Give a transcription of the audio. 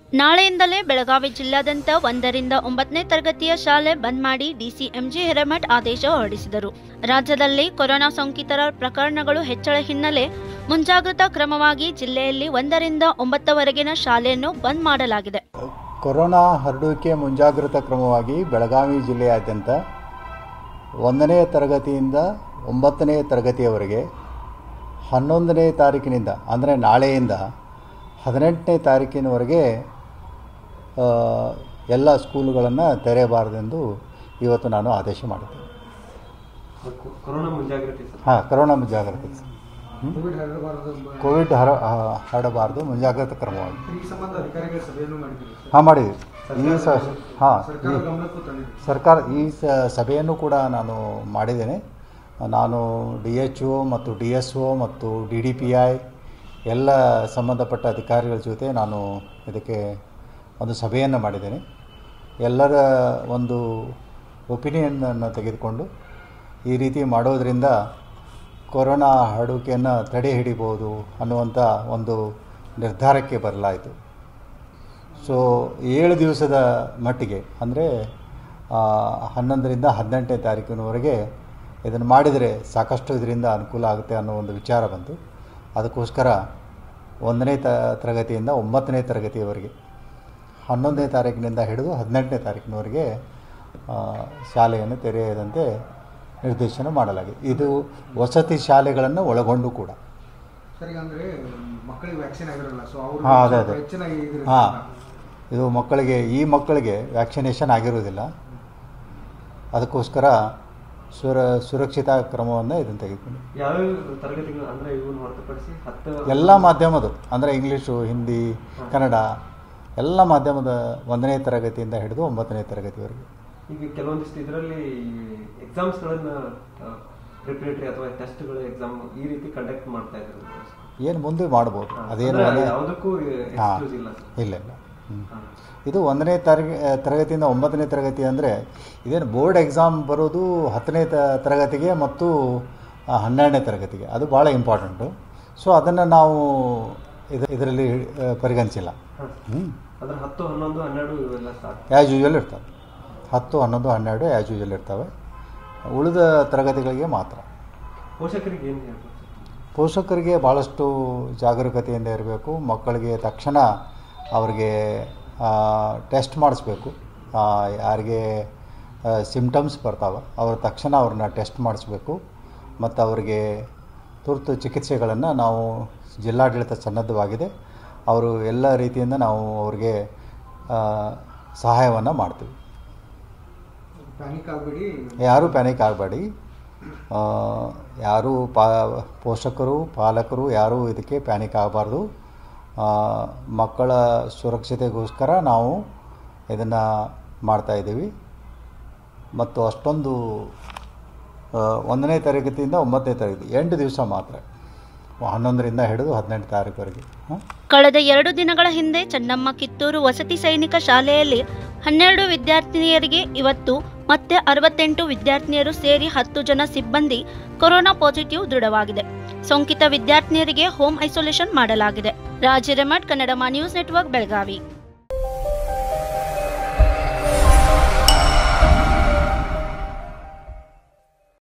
ನಾಳೆಯಿಂದಲೇ ಬೆಳಗಾವಿ ಜಿಲ್ಲಾದ್ಯಂತ ಒಂದರಿಂದ ಒಂಬತ್ತನೇ ತರಗತಿಯ ಶಾಲೆ ಬಂದ್ ಮಾಡಿ ಡಿಸಿಎಂಜಿ ಹಿರೇಮಠ್ ಆದೇಶ ಹೊರಡಿಸಿದರು ರಾಜ್ಯದಲ್ಲಿ ಕೊರೋನಾ ಸೋಂಕಿತರ ಪ್ರಕರಣಗಳು ಹೆಚ್ಚಳ ಹಿನ್ನೆಲೆ ಮುಂಜಾಗ್ರತಾ ಕ್ರಮವಾಗಿ ಜಿಲ್ಲೆಯಲ್ಲಿ ಒಂದರಿಂದ ಒಂಬತ್ತವರೆಗಿನ ಶಾಲೆಯನ್ನು ಬಂದ್ ಮಾಡಲಾಗಿದೆ ಕೊರೋನಾ ಹರಡುವಿಕೆ ಮುಂಜಾಗ್ರತಾ ಕ್ರಮವಾಗಿ ಬೆಳಗಾವಿ ಜಿಲ್ಲೆಯಾದ್ಯಂತ ಒಂದನೇ ತರಗತಿಯಿಂದ ಒಂಬತ್ತನೇ ತರಗತಿಯವರೆಗೆ ಹನ್ನೊಂದನೇ ತಾರೀಕಿನಿಂದ ಅಂದರೆ ನಾಳೆಯಿಂದ ಹದಿನೆಂಟನೇ ತಾರೀಕಿನವರೆಗೆ ಆ, ಎಲ್ಲ ಸ್ಕೂಲುಗಳನ್ನು ತೆರೆಯಬಾರದೆಂದು ಇವತ್ತು ನಾನು ಆದೇಶ ಮಾಡಿದ್ದೆ ಕೊ- ಕೊರೋನಾ ಮುಂಜಾಗ್ರತೆ ಸರ್ ಹಾಂ ಕೊರೋನಾ ಮುಂಜಾಗ್ರತೆ ಕೋವಿಡ್ ಹರಡಬಾರದು ಎಂಬ ಕೋವಿಡ್ ಹರ ಆ, ಹರಡಬಾರದು ಮುಂಜಾಗ್ರತಾ ಕ್ರಮವಾಗಿ ಈ ಸಂಬಂಧ ಅಧಿಕಾರಿಗಳ ಸಭೆಯನ್ನು ಮಾಡಿದ್ದೀರಿ ಸರ್ ಹಾಂ ಮಾಡಿದ್ವಿ ಈ ಸ ಹಾಂ ಸರ್ಕಾರ ಗಮನಕ್ಕೂ ತಂದಿದ್ದೀರಿ ಸರ್ಕಾರ ಈ ಸ ಸಭೆಯನ್ನು ಕೂಡ ನಾನು ಮಾಡಿದ್ದೇನೆ ನಾನು ಡಿ ಎಚ್ ಒ ಮತ್ತು ಡಿ ಎಸ್ ಒ ಮತ್ತು ಡಿ ಡಿ ಪಿ ಐ ಎಲ್ಲ ಸಂಬಂಧಪಟ್ಟ ಅಧಿಕಾರಿಗಳ ಜೊತೆ ನಾನು ಇದಕ್ಕೆ ಒಂದು ಸಭೆಯನ್ನು ಮಾಡಿದ್ದೇನೆ ಎಲ್ಲರ ಒಂದು ಒಪಿನಿಯನ್ನನ್ನು ತೆಗೆದುಕೊಂಡು ಈ ರೀತಿ ಮಾಡೋದರಿಂದ ಕೊರೋನಾ ಹರಡುವಿಕೆಯನ್ನು ತಡೆ ಹಿಡಿಬೋದು ಅನ್ನುವಂಥ ಒಂದು ನಿರ್ಧಾರಕ್ಕೆ ಬರಲಾಯಿತು ಸೊ ಏಳು ದಿವಸದ ಮಟ್ಟಿಗೆ ಅಂದರೆ ಹನ್ನೊಂದರಿಂದ ಹದಿನೆಂಟನೇ ತಾರೀಕಿನವರೆಗೆ ಇದನ್ನು ಮಾಡಿದರೆ ಸಾಕಷ್ಟು ಇದರಿಂದ ಅನುಕೂಲ ಆಗುತ್ತೆ ಅನ್ನೋ ಒಂದು ವಿಚಾರ ಬಂತು ಅದಕ್ಕೋಸ್ಕರ ಒಂದನೇ ತ ತರಗತಿಯಿಂದ ಒಂಬತ್ತನೇ ತರಗತಿಯವರೆಗೆ ಹನ್ನೊಂದನೇ ತಾರೀಕಿನಿಂದ ಹಿಡಿದು ಹದಿನೆಂಟನೇ ತಾರೀಕಿನವರೆಗೆ ಆ, ಶಾಲೆಯನ್ನು ತೆರೆಯದಂತೆ ನಿರ್ದೇಶನ ಮಾಡಲಾಗಿದೆ ಇದು ವಸತಿ ಶಾಲೆಗಳನ್ನು ಒಳಗೊಂಡು ಕೂಡ ಸರ್ ಈಗ ಅಂದ್ರೆ ಮಕ್ಕಳಿಗೆ ವ್ಯಾಕ್ಸಿನ್ ಆಗಿರಲ್ಲ ಸೊ ಅವರು ಹಾ, ಅದೇ, ಅದೇ. ಹೆಚ್ಚಿನ ಇದು ಹಾಂ ಇದು ಮಕ್ಕಳಿಗೆ ಈ ಮಕ್ಕಳಿಗೆ ವ್ಯಾಕ್ಸಿನೇಷನ್ ಆಗಿರುವುದಿಲ್ಲ ಅದಕ್ಕೋಸ್ಕರ ಸುರ ಸುರಕ್ಷಿತ ಕ್ರಮವನ್ನು ಇದನ್ನು ತೆಗೆದುಕೊಂಡು ಯಾವ್ಯಾವ ತರಗತಿಗಳು ಅಂದ್ರೆ ಇವನ್ನ ಹೊರತುಪಡಿಸಿ ಹತ್ತು ಎಲ್ಲ ಮಾಧ್ಯಮದ್ದು ಅಂದರೆ ಇಂಗ್ಲೀಷು ಹಿಂದಿ ಕನ್ನಡ ಎಲ್ಲ ಮಾಧ್ಯಮದ ಒಂದನೇ ತರಗತಿಯಿಂದ ಹಿಡಿದು ಒಂಬತ್ತನೇ ತರಗತಿವರೆಗೆ ಈಗ ಕೆಲವೊಂದಿಷ್ಟು ಇದರಲ್ಲಿ ಎಕ್ಸಾಮ್ಸ್ಗಳನ್ನ ಪ್ರಿಪರೇಟರಿ ಅಥವಾ ಟೆಸ್ಟ್ಗಳು ಎಕ್ಸಾಮ್ ಈ ರೀತಿ ಕಂಡಕ್ಟ್ ಮಾಡ್ತಾ ಇದ್ದಾರೆ ಏನು ಮುಂದೆ ಮಾಡ್ಬೋದು ಅದೇನು ಅಂದ್ರೆ ಒಂದೇ ಯಾವುದಕ್ಕೂ ಹಾಂ ಎಕ್ಸ್ಕ್ಯೂಸ್ ಇಲ್ಲ ಸರ್ ಇಲ್ಲ ಇಲ್ಲ ಹ್ಮ್. ಹಾ. ಇದು ಒಂದನೇ ತರಗ ತರಗತಿಯಿಂದ ಒಂಬತ್ತನೇ ತರಗತಿ ಅಂದರೆ ಇದೇನು ಬೋರ್ಡ್ ಎಕ್ಸಾಮ್ ಬರೋದು ಹತ್ತನೇ ತ ತರಗತಿಗೆ ಮತ್ತು ಆ, ಹನ್ನೆರಡನೇ ತರಗತಿಗೆ ಅದು ಭಾಳ ಇಂಪಾರ್ಟೆಂಟು ಸೊ ಅದನ್ನು ನಾವು ಇದು ಇದರಲ್ಲಿ ಆ, ಪರಿಗಣಿಸಿಲ್ಲ ಹಾ. ಹ್ಞೂ ಅಂದ್ರೆ ಹತ್ತು ಹನ್ನೊಂದು ಹನ್ನೆರಡು ಇವೆಲ್ಲ ಸ್ಟಾರ್ಟ್ ಆ್ಯಸ್ ಯೂಶುವಲ್ ಇರ್ತವೆ ಹತ್ತು ಹನ್ನೊಂದು ಹನ್ನೆರಡು ಆ್ಯಸ್ ಯೂಶುವಲ್ ಇರ್ತವೆ ಉಳಿದ ತರಗತಿಗಳಿಗೆ ಮಾತ್ರ ಪೋಷಕರಿಗೆ ಏನು ಹೇಳ್ಬೋದು ಸರ್? ಪೋಷಕರಿಗೆ ಭಾಳಷ್ಟು ಜಾಗರೂಕತೆಯಿಂದ ಇರಬೇಕು ಮಕ್ಕಳಿಗೆ ತಕ್ಷಣ ಅವ್ರಿಗೆ ಟೆಸ್ಟ್ ಮಾಡಿಸ್ಬೇಕು ಆ, ಯಾರಿಗೆ ಸಿಮ್ಟಮ್ಸ್ ಬರ್ತಾವೆ ಅವ್ರ ತಕ್ಷಣ ಅವ್ರನ್ನ ಟೆಸ್ಟ್ ಮಾಡಿಸ್ಬೇಕು ಮತ್ತು ಅವರಿಗೆ ತುರ್ತು ಚಿಕಿತ್ಸೆಗಳನ್ನು ನಾವು ಜಿಲ್ಲಾಡಳಿತ ಸನ್ನದ್ಧವಾಗಿದೆ ಅವರು ಎಲ್ಲ ರೀತಿಯಿಂದ ನಾವು ಅವ್ರಿಗೆ ಸಹಾಯವನ್ನು ಮಾಡ್ತೀವಿ ಪ್ಯಾನಿಕ್ ಆಗಬೇಡಿ ಯಾರೂ ಪ್ಯಾನಿಕ್ ಆಗಬೇಡಿ ಯಾರೂ ಪಾ ಪೋಷಕರು ಪಾಲಕರು ಯಾರೂ ಇದಕ್ಕೆ ಪ್ಯಾನಿಕ್ ಆಗಬಾರ್ದು ಮಕ್ಕಳ ಸುರಕ್ಷತೆಗೋಸ್ಕರ ನಾವು ಇದನ್ನು ಮಾಡ್ತಾಯಿದ್ದೀವಿ ಮತ್ತು ಅಷ್ಟೊಂದು ಆ, ಒಂದನೇ ತರಗತಿಯಿಂದ ಒಂಬತ್ತನೇ ತರಗತಿ ಎಂಟು ದಿವಸ ಮಾತ್ರ ಹನ್ನೊಂದರಿಂದ ಹಿಡಿದು ಹದಿನೆಂಟು ತಾರೀಕುವರೆಗೆ ಹಾಂ ಕಳೆದ ಎರಡು ದಿನಗಳ ಹಿಂದೆ ಚೆನ್ನಮ್ಮ ಕಿತ್ತೂರು ವಸತಿ ಸೈನಿಕ ಶಾಲೆಯಲ್ಲಿ ಹನ್ನೆರಡು ವಿದ್ಯಾರ್ಥಿನಿಯರಿಗೆ ಇವತ್ತು ಮತ್ತೆ ಅರವತ್ತೆಂಟು ವಿದ್ಯಾರ್ಥಿನಿಯರು ಸೇರಿ ಹತ್ತು ಜನ ಸಿಬ್ಬಂದಿ ಕೊರೋನಾ ಪಾಸಿಟಿವ್ ದೃಢವಾಗಿದೆ ಸೋಂಕಿತ ವಿದ್ಯಾರ್ಥಿನಿಯರಿಗೆ ಹೋಮ್ ಐಸೋಲೇಷನ್ ಮಾಡಲಾಗಿದೆ ರಾಜ್ ಹಿರೇಮಠ್ ಕನ್ನಡ ನ್ಯೂಸ್ ನೆಟ್ವರ್ಕ್ ಬೆಳಗಾವಿ